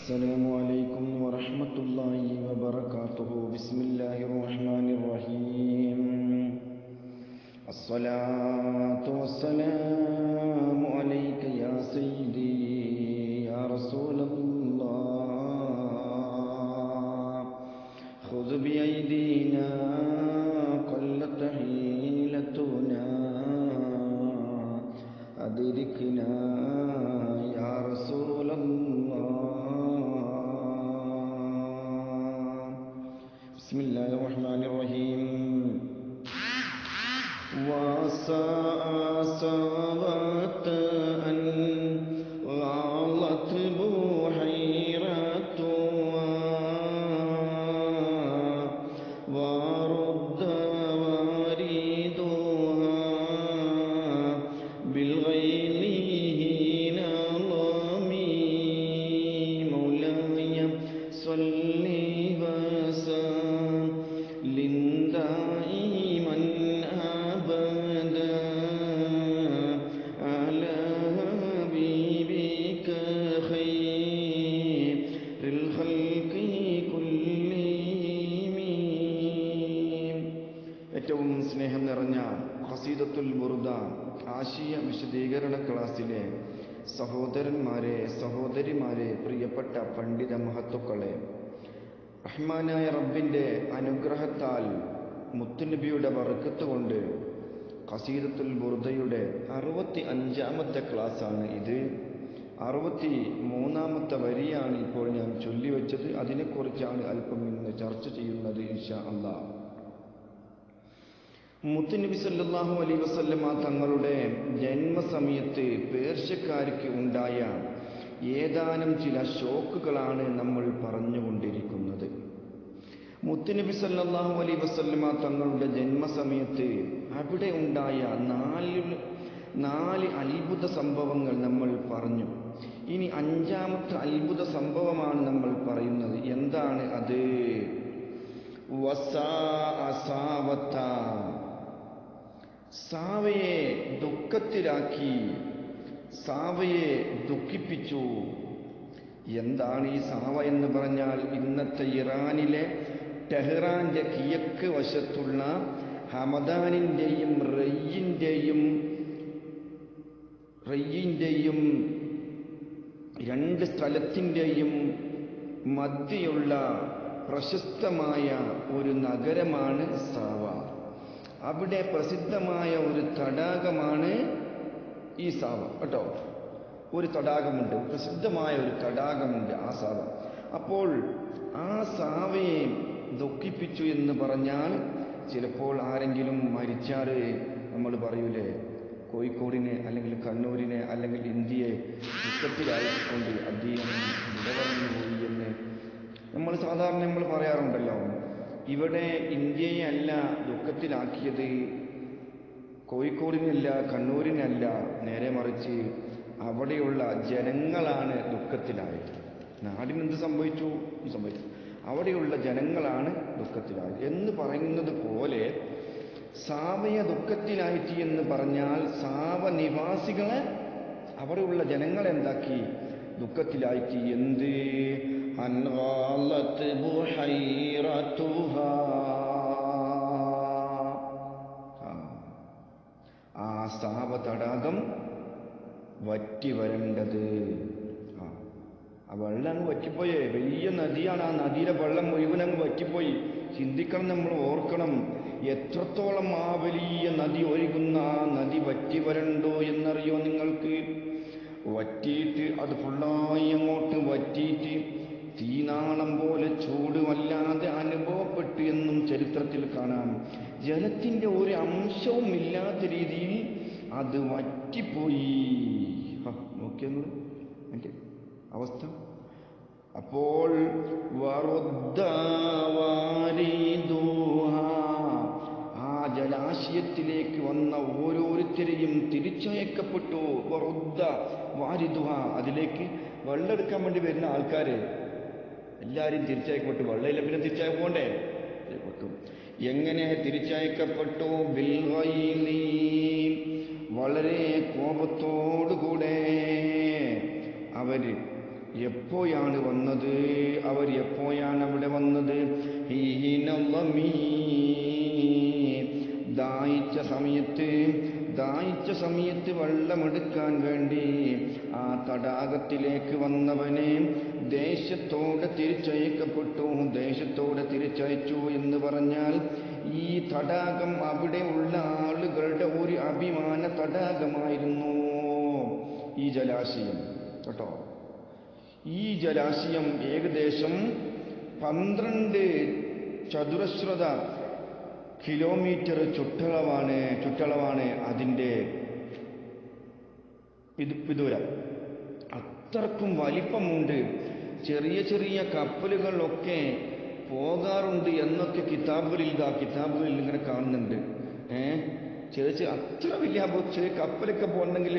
السلام عليكم ورحمة الله وبركاته بسم الله الرحمن الرحيم الصلاة والسلام عليك يا سيدي يا رسول الله خذ بأيدينا قلت حيلتنا أدركنا يا رسول الله بسم الله الرحمن الرحيم وسأصابت أن غالت بحيرتها ورد واردها بالغيل هنا ظمي مولاي صل وسلم دائما أبدا على حبيبك خير الخلق كلهم ഏറ്റവും സ്നേഹം നിറഞ്ഞ ഖസീദത്തുൽ ബുർദ ആശയ വിശദീകരണ ക്ലാസ്സിലെ സഹോദരന്മാരെ സഹോദരിമാരെ പ്രിയപ്പെട്ട പണ്ഡിത മഹത്തുക്കളെ റഹ്മാനായ റബ്ബിൻ്റെ അനുഗ്രഹത്താൽ മുത്തുനബിയുടെ വറുക്കത്ത് കൊണ്ട് ഖസീദത്തുൽ ബുർദയുടെ അറുപത്തി അഞ്ചാമത്തെ ക്ലാസ്സാണ് ഇത് അറുപത്തി മൂന്നാമത്തെ വരിയാണ് ഇപ്പോൾ ഞാൻ ചൊല്ലിവെച്ചത് അതിനെക്കുറിച്ചാണ് അല്പം ഇന്ന് ചർച്ച ചെയ്യുന്നത് ഇൻഷാ അള്ളാഹ് മുത്തുനബി സല്ലല്ലാഹു അലൈഹി വസല്ലമ തങ്ങളുടെ ജന്മസമയത്ത് പേർഷ്യക്കാർക്ക് ഉണ്ടായ ഏതാനും ചില ഷോക്കുകളാണ് നമ്മൾ പറഞ്ഞുകൊണ്ടിരിക്കുന്നത് മുത്തുനബി സല്ലല്ലാഹു അലൈഹി വസല്ലമ തങ്ങളുടെ ജന്മസമയത്ത് അവിടെ ഉണ്ടായ നാല് നാല് അത്ഭുത സംഭവങ്ങൾ നമ്മൾ പറഞ്ഞു ഇനി അഞ്ചാമത്തെ അത്ഭുത സംഭവമാണ് നമ്മൾ പറയുന്നത് എന്താണ് അത് വസാ അസാവത്ത സാവയെ ദുഃഖത്തിലാക്കി സാവയെ ദുഃഖിപ്പിച്ചു എന്താണ് ഈ സാവ എന്ന് പറഞ്ഞാൽ ഇന്നത്തെ ഇറാനിലെ ടെഹ്റാന്റെ കിഴക്ക് വശത്തുള്ള ഹമദാനിൻ്റെയും റയ്യിൻ്റെയും റയ്യിൻ്റെയും രണ്ട് സ്ഥലത്തിൻ്റെയും മധ്യയുള്ള പ്രശസ്തമായ ഒരു നഗരമാണ് സാവ അവിടെ പ്രസിദ്ധമായ ഒരു തടാകമാണ് ഈ സാവ കേട്ടോ ഒരു തടാകമുണ്ട് പ്രസിദ്ധമായ ഒരു തടാകമുണ്ട് ആ സാവ അപ്പോൾ ആ സാവയെ ദുഃഖിപ്പിച്ചു എന്ന് പറഞ്ഞാൽ ചിലപ്പോൾ ആരെങ്കിലും മരിച്ചാൽ നമ്മൾ പറയൂലേ കോഴിക്കോടിനെ അല്ലെങ്കിൽ കണ്ണൂരിനെ അല്ലെങ്കിൽ ഇന്ത്യയെ ദുഃഖത്തിലായിക്കൊണ്ട് അദ്ദേഹം വിടവറഞ്ഞു പോയി എന്ന് നമ്മൾ സാധാരണ നമ്മൾ പറയാറുണ്ടല്ലോ ഇവിടെ ഇന്ത്യയെ അല്ല ദുഃഖത്തിലാക്കിയത് കോഴിക്കോടിനല്ല കണ്ണൂരിനല്ല നേരെ മറിച്ച് അവിടെയുള്ള ജനങ്ങളാണ് ദുഃഖത്തിലായത് നാടിനെന്ത് സംഭവിച്ചു സംഭവിച്ചു അവിടെയുള്ള ജനങ്ങളാണ് ദുഃഖത്തിലായത് എന്ന് പറയുന്നത് പോലെ സാവയ ദുഃഖത്തിലായിട്ട് എന്ന് പറഞ്ഞാൽ സാവ നിവാസികളെ അവിടെയുള്ള ജനങ്ങളെ എന്താക്കി ദുഃഖത്തിലായിട്ട് എന്ത് അൻവാലത്ത് ആ സാവ തടാകം വറ്റി വരേണ്ടത് ആ ആ വെള്ളം അങ്ങ് വറ്റിപ്പോയേ വലിയ നദിയാണ് ആ നദിയിലെ വെള്ളം മുഴുവൻ അങ്ങ് വറ്റിപ്പോയി ചിന്തിക്കണം നമ്മൾ ഓർക്കണം എത്രത്തോളം ആ വലിയ നദി ഒഴുകുന്ന ആ നദി വറ്റി വരണ്ടോ എന്നറിയോ നിങ്ങൾക്ക് വറ്റിയിട്ട് അത് ഫുള്ളായി അങ്ങോട്ട് വറ്റിയിട്ട് തീനാളം പോലെ ചൂട് വല്ലാതെ അനുഭവപ്പെട്ടു എന്നും ചരിത്രത്തിൽ കാണാം ജലത്തിന്റെ ഒരു അംശവും ഇല്ലാത്ത രീതിയിൽ അത് വറ്റിപ്പോയി നോക്കിയെന്ന് എൻ്റെ അവസ്ഥ അപ്പോൾ ആ ജലാശയത്തിലേക്ക് വന്ന ഓരോരുത്തരെയും തിരിച്ചയക്കപ്പെട്ടു വറുദ്ദ വാരിദുഹ അതിലേക്ക് വെള്ളമെടുക്കാൻ വേണ്ടി വരുന്ന ആൾക്കാര് എല്ലാവരും തിരിച്ചയക്കപ്പെട്ടു വെള്ളമില്ല പിന്നെ തിരിച്ചയക്കോണ്ടേ തിരിച്ചയക്കപ്പെട്ടു എങ്ങനെ തിരിച്ചയക്കപ്പെട്ടു ബിൽഗൈലി വളരെ കോപത്തോടുകൂടെ അവര് എപ്പോഴാണ് വന്നത് അവർ എപ്പോഴാണ് അവിടെ വന്നത് ഹീനല്ലമീ. ദാഹിച്ച സമയത്ത് ദാഹിച്ച സമയത്ത് വെള്ളമെടുക്കാൻ വേണ്ടി ആ തടാകത്തിലേക്ക് വന്നവനെ ദേശത്തോടെ തിരിച്ചയക്കപ്പെട്ടു ദേശത്തോടെ തിരിച്ചയച്ചു എന്ന് പറഞ്ഞാൽ ഈ തടാകം അവിടെ ഉള്ള ആളുകളുടെ ഒരു അഭിമാന തടാകമായിരുന്നു ഈ ജലാശയം കേട്ടോ ഈ ജലാശയം ഏകദേശം പന്ത്രണ്ട് ചതുരശ്രത കിലോമീറ്റർ ചുറ്റളവാണ് ചുറ്റളവാണ് അതിൻ്റെ ഇത് വിദൂരം അത്രക്കും വലിപ്പമുണ്ട് ചെറിയ ചെറിയ കപ്പലുകളൊക്കെ പോകാറുണ്ട് എന്നൊക്കെ കിതാബുകളിൽ ഇതാ കിതാബുകളിൽ ഇങ്ങനെ കാണുന്നുണ്ട് ഏ ചെറിയ ചെറിയ അത്ര വലിയ അപ്പൊ ചെറിയ കപ്പലൊക്കെ പോകണമെങ്കിൽ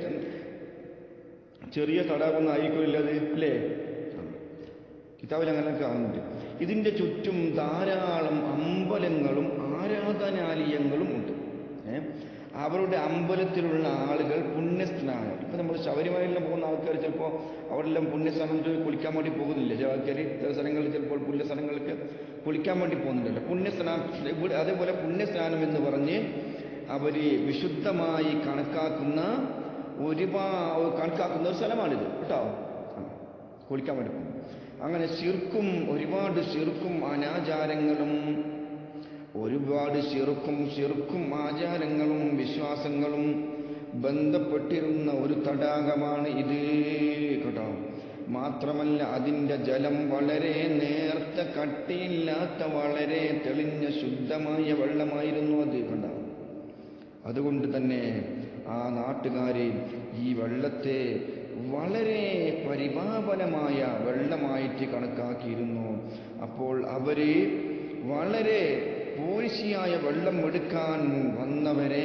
ചെറിയ തടാകമൊന്നും ആയിരിക്കില്ല അത് അല്ലേ കിതാബിൽ അങ്ങനെ കാണുന്നുണ്ട് ഇതിൻ്റെ ചുറ്റും ധാരാളം അമ്പലങ്ങളും ആരാധനാലയങ്ങളും ഉണ്ട് ഏ? അവരുടെ അമ്പലത്തിലുള്ള ആളുകൾ പുണ്യസ്നാനം ഇപ്പൊ നമ്മൾ ശബരിമലയിലും പോകുന്ന ആൾക്കാർ ചിലപ്പോൾ അവരെല്ലാം പുണ്യസ്നാനം ചെയ്ത് കുളിക്കാൻ വേണ്ടി പോകുന്നില്ല ചില ആൾക്കാർ ചില സ്ഥലങ്ങളിൽ ചിലപ്പോൾ പുണ്യസ്ഥലങ്ങൾക്ക് കുളിക്കാൻ വേണ്ടി പോകുന്നുണ്ടല്ലോ പുണ്യസ്നാനം ഇവിടെ അതേപോലെ പുണ്യസ്നാനം എന്ന് പറഞ്ഞ് അവര് വിശുദ്ധമായി കണക്കാക്കുന്ന ഒരുപാട് കണക്കാക്കുന്ന ഒരു സ്ഥലമാണിത് കേട്ടോ ആ, കുളിക്കാൻ വേണ്ടി പോകും അങ്ങനെ ശിർക്കും ഒരുപാട് ശിർക്കും അനാചാരങ്ങളും ഒരുപാട് ശിർക്കും ശിർക്കും ആചാരങ്ങളും വിശ്വാസങ്ങളും ബന്ധപ്പെട്ടിരുന്ന ഒരു തടാകമാണ് ഇത് കേട്ടോ മാത്രമല്ല അതിൻ്റെ ജലം വളരെ നേർത്ത കട്ടിയില്ലാത്ത വളരെ തെളിഞ്ഞ ശുദ്ധമായ വെള്ളമായിരുന്നു അത് കണ്ടോ അതുകൊണ്ട് തന്നെ ആ നാട്ടുകാര് ഈ വെള്ളത്തെ വളരെ പരിപാവനമായ വെള്ളമായിട്ട് കണക്കാക്കിയിരുന്നു അപ്പോൾ അവര് വളരെ പോരിശിയായ വെള്ളം എടുക്കാൻ വന്നവരെ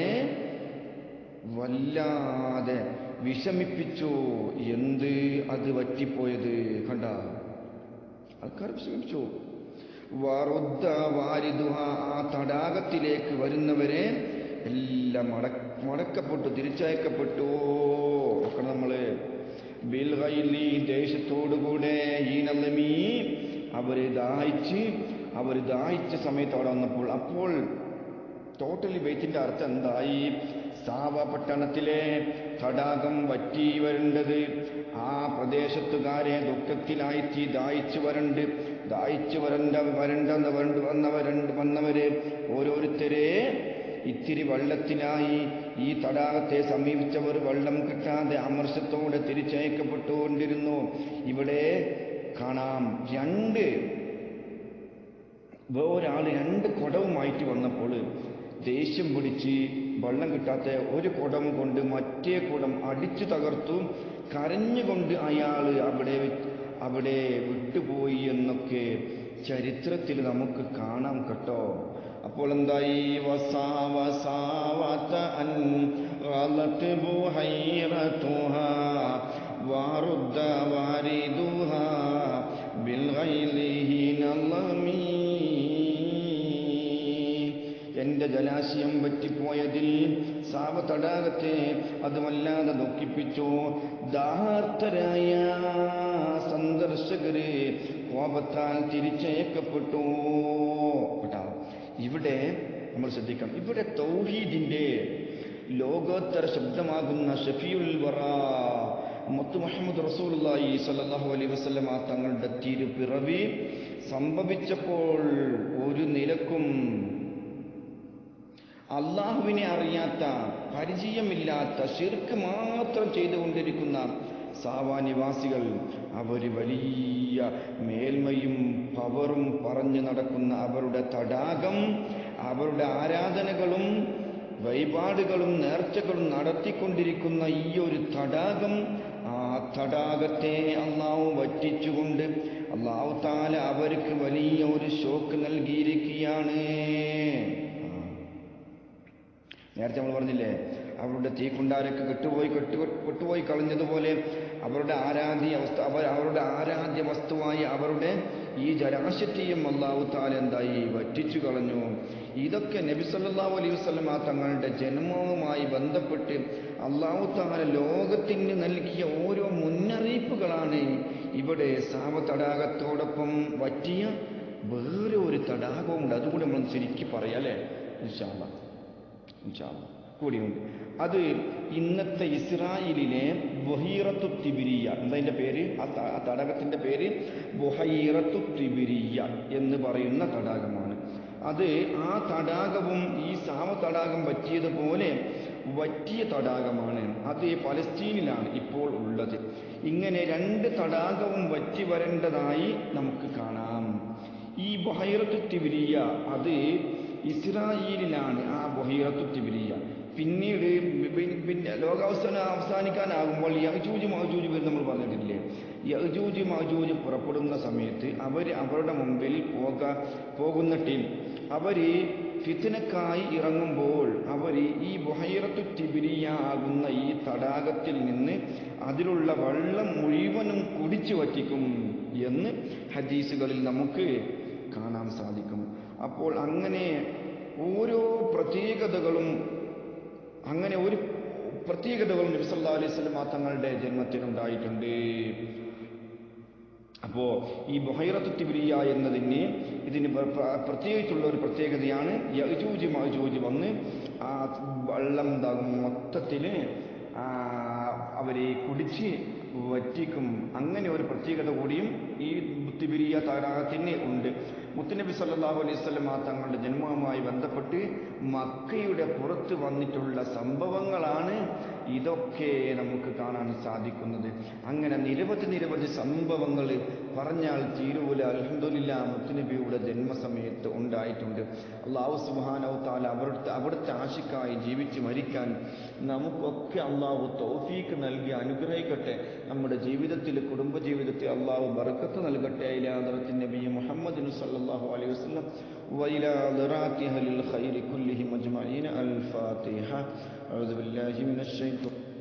വല്ലാതെ വിഷമിപ്പിച്ചു എന്ത് അത് വറ്റിപ്പോയത് കണ്ട ആൾക്കാർ വിഷമിപ്പിച്ചു വറുദ്ദ വാരിദുഹ ആ തടാകത്തിലേക്ക് വരുന്നവരെ എല്ലാം മട മടക്കപ്പെട്ടു തിരിച്ചയക്കപ്പെട്ടു ഒക്കെ നമ്മള് ബിൽഗൈലി ദേശത്തോടുകൂടെ ഈ നല്ലമീ അവര് ദാഹിച്ച് അവർ ദാഹിച്ച സമയത്ത് അവിടെ വന്നപ്പോൾ അപ്പോൾ ടോട്ടലി ബെയ്ത്തിന്റെ അർത്ഥം എന്തായി സാവ പട്ടണത്തിലെ തടാകം വറ്റി വരേണ്ടത് ആ പ്രദേശത്തുകാരെ ദുഃഖത്തിലായിത്തി ദാഹിച്ചു വരണ്ട് ദാഹിച്ചു വരണ്ട വരണ്ടെന്ന് വരണ്ട് വന്നവരുണ്ട് വന്നവര് ഓരോരുത്തരെ ഇത്തിരി വെള്ളത്തിനായി ഈ തടാകത്തെ സമീപിച്ചവർ വെള്ളം കിട്ടാതെ അമർഷത്തോടെ തിരിച്ചയക്കപ്പെട്ടുകൊണ്ടിരുന്നു ഇവിടെ കാണാം രണ്ട് വേറൊരാൾ രണ്ട് കുടവുമായിട്ട് വന്നപ്പോൾ ദേഷ്യം പിടിച്ച് വെള്ളം കിട്ടാത്ത ഒരു കുടം കൊണ്ട് മറ്റേ കുടം അടിച്ചു തകർത്തു കരഞ്ഞുകൊണ്ട് അയാൾ അവിടെ വെ- അവിടെ വിട്ടുപോയി എന്നൊക്കെ ചരിത്രത്തിൽ നമുക്ക് കാണാം കേട്ടോ അപ്പോൾ എന്തായി വസാ വസാവത അൻ غلت بحيرتها ورد واردها بالغيل حين ظلمي എന്റെ ജലാശയം പറ്റിപ്പോയതിൽ സാവ തടാകത്തെ അത് വല്ലാതെ ദുഃഖിപ്പിച്ചു ദാഹാർത്തരായ സന്ദർശകര് കോപത്താൽ തിരിച്ചയക്കപ്പെട്ടു കേട്ടോ ഇവിടെ നമ്മൾ ശ്രദ്ധിക്കണം ഇവിടെ തൗഹീദിന്റെ ലോകോത്തര ശബ്ദമാകുന്ന ഷഫിയുൽ വറ മുത്തു മുഹമ്മദ് റസൂലുള്ളാഹി സ്വല്ലല്ലാഹു അലൈഹി വസല്ലമ തങ്ങളുടെ തിരുപ്പിറവി സംഭവിച്ചപ്പോൾ ഒരു നിലക്കും അള്ളാഹുവിനെ അറിയാത്ത പരിചയമില്ലാത്ത ശിർക്ക് മാത്രം ചെയ്തുകൊണ്ടിരിക്കുന്ന സാവാനിവാസികൾ അവർ വലിയ മേൽമയും പവറും പറഞ്ഞു നടക്കുന്ന അവരുടെ തടാകം അവരുടെ ആരാധനകളും വഴിപാടുകളും നേർച്ചകളും നടത്തിക്കൊണ്ടിരിക്കുന്ന ഈ ഒരു തടാകം ആ തടാകത്തെ അള്ളാഹു വറ്റിച്ചുകൊണ്ട് അള്ളാഹു താല അവർക്ക് വലിയ ഒരു ഷോക്ക് നൽകിയിരിക്കുകയാണ് ആ. നേരത്തെ നമ്മൾ പറഞ്ഞില്ലേ അവരുടെ തീക്കുണ്ടാരൊക്കെ കെട്ടുപോയി കെട്ടു കെട്ടുപോയി കളഞ്ഞതുപോലെ അവരുടെ ആരാധ്യ അവസ്ഥ അവർ അവരുടെ ആരാധ്യ വസ്തുവായി അവരുടെ ഈ ജലാശത്തെയും അള്ളാഹു താല എന്തായി വറ്റിച്ചു കളഞ്ഞു ഇതൊക്കെ നബി സല്ലല്ലാഹു അലൈഹി വസല്ലമ തങ്ങളുടെ ജന്മവുമായി ബന്ധപ്പെട്ട് അള്ളാഹു താല ലോകത്തിന് നൽകിയ ഓരോ മുന്നറിയിപ്പുകളാണ് ഇവിടെ സാവ തടാകത്തോടൊപ്പം വറ്റിയ വേറെ ഒരു തടാകവുമുണ്ട് അതുകൂടി നമ്മൾ ശരിക്കും പറയാം അല്ലേ ഇൻഷാല്ല ഇൻഷാല്ല കൂടിയുണ്ട് അത് ഇന്നത്തെ ഇസ്രായേലിലെ ബൊഹീറത്തു തിബിരിയ എന്താ പേര് ആ ത- ആ തടാകത്തിന്റെ പേര് ബൊഹൈറത്തു തിബിരിയ എന്ന് പറയുന്ന തടാകമാണ് അത് ആ തടാകവും ഈ സാവ തടാകം വറ്റിയതുപോലെ വറ്റിയ തടാകമാണ് അത് പലസ്തീനിലാണ് ഇപ്പോൾ ഉള്ളത് ഇങ്ങനെ രണ്ട് തടാകവും വറ്റി വരേണ്ടതായി നമുക്ക് കാണാം ഈ ബൊഹൈറത്തു തിബിരിയ അത് ഇസ്രായേലിലാണ് ആ ബൊഹൈറത്തു തിബിരിയ പിന്നീട് ബി- പിന്നെ ലോകാവസാനം അവസാനിക്കാനാകുമ്പോൾ യഹജൂജ് മഹജൂജ് വരും നമ്മൾ പറഞ്ഞിട്ടില്ലേ യഹജൂജ് മഹജൂജ് പുറപ്പെടുന്ന സമയത്ത് അവർ അവരുടെ മുമ്പിൽ പോക പോകുന്ന ടീം അവർ ഫിത്തിനക്കായി ഇറങ്ങുമ്പോൾ അവർ ഈ ബുഹൈറത്തു തിബിരിയ ആകുന്ന ഈ തടാകത്തിൽ നിന്ന് അതിലുള്ള വെള്ളം മുഴുവനും കുടിച്ചു വറ്റിക്കും എന്ന് ഹദീസുകളിൽ നമുക്ക് കാണാൻ സാധിക്കും അപ്പോൾ അങ്ങനെ ഓരോ പ്രത്യേകതകളും അങ്ങനെ ഒരു പ്രത്യേകതകളും നബി സല്ലല്ലാഹു അലൈഹി വസല്ലം തങ്ങളുടെ ജന്മത്തിനുണ്ടായിട്ടുണ്ട് അപ്പോ ഈ ബുഹൈറത്തു തിബിരിയ എന്നതിന് ഇതിന് പ്ര- പ്ര- പ്രത്യേകിച്ചുള്ള ഒരു പ്രത്യേകതയാണ് യജൂജ് മജൂജ് വന്ന് ആ വെള്ളം എന്താകും മൊത്തത്തിൽ അവരെ കുടിച്ച് വറ്റിക്കും അങ്ങനെ ഒരു പ്രത്യേകത കൂടിയും ഈ തിബിരിയ തടാകത്തിന് ഉണ്ട് മുത്തുനബി സല്ലല്ലാഹു അലൈഹി വസല്ലം തങ്ങളുടെ ജന്മവുമായി ബന്ധപ്പെട്ട് മക്കയുടെ പുറത്ത് വന്നിട്ടുള്ള സംഭവങ്ങളാണ് ഇതൊക്കെ നമുക്ക് കാണാൻ സാധിക്കുന്നത് അങ്ങനെ നിരവധി നിരവധി സംഭവങ്ങൾ പറഞ്ഞാൽ തീരൂല അൽഹംദുലില്ല മുത്തുനബിയുടെ ജന്മസമയത്ത് ഉണ്ടായിട്ടുണ്ട് അള്ളാഹു സുബ്ഹാനഹു തആല അവിടുത്തെ അവിടുത്തെ ആശിക്കായി ജീവിച്ച് മരിക്കാൻ നമുക്കൊക്കെ അള്ളാഹു തൗഫീക്ക് നൽകി അനുഗ്രഹിക്കട്ടെ നമ്മുടെ ജീവിതത്തിൽ കുടുംബജീവിതത്തിൽ അള്ളാഹു ബർക്കത്ത് നൽകട്ടെ ഇലാദറത്തിൻ നബി മുഹമ്മദ് സല്ലല്ലാഹു അലൈഹി വസല്ലം وإلى ذرات أهل الخير كلهم أجمعين الفاتحة أعوذ بالله من الشيطان